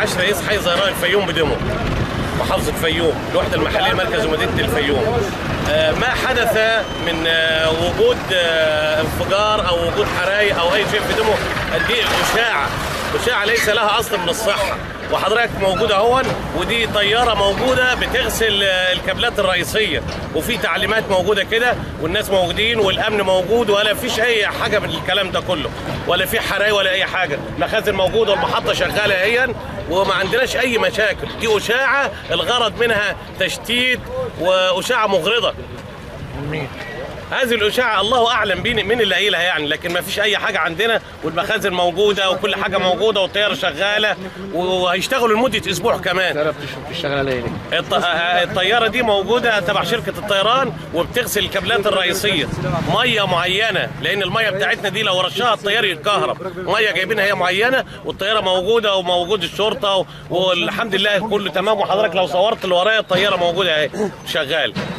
معاش رئيس حي زهراء الفيوم بدمو محافظة الفيوم الوحدة المحلية مركز ومدينة الفيوم آه، ما حدث من آه، وجود آه، انفجار او وجود حرايق او اي شيء في دمو دي اشاعة اشاعة ليس لها اصل من الصحة وحضرتك موجودة هون ودي طيارة موجودة بتغسل آه، الكابلات الرئيسية وفي تعليمات موجودة كده والناس موجودين والامن موجود ولا فيش اي حاجة من الكلام ده كله ولا في حرايق ولا اي حاجة المخازن موجودة والمحطة شغالة اهيا وما عندناش اي مشاكل دي اشاعة الغرض منها تشتيت واشاعة مغرضة هذه الاشاعه الله اعلم بين مين اللي قايلها يعني لكن ما فيش اي حاجه عندنا والمخازن موجوده وكل حاجه موجوده والطياره شغاله وهيشتغلوا لمده اسبوع كمان تعرف تشتغل على ايه الط- الطياره دي موجوده تبع شركه الطيران وبتغسل الكابلات الرئيسيه ميه معينه لان الميه بتاعتنا دي لو رشها الطيار يتكهرب ميه جايبينها هي معينه والطياره موجوده وموجود الشرطه و- والحمد لله كله تمام وحضرتك لو صورت اللي ورايا الطياره موجوده اهي شغال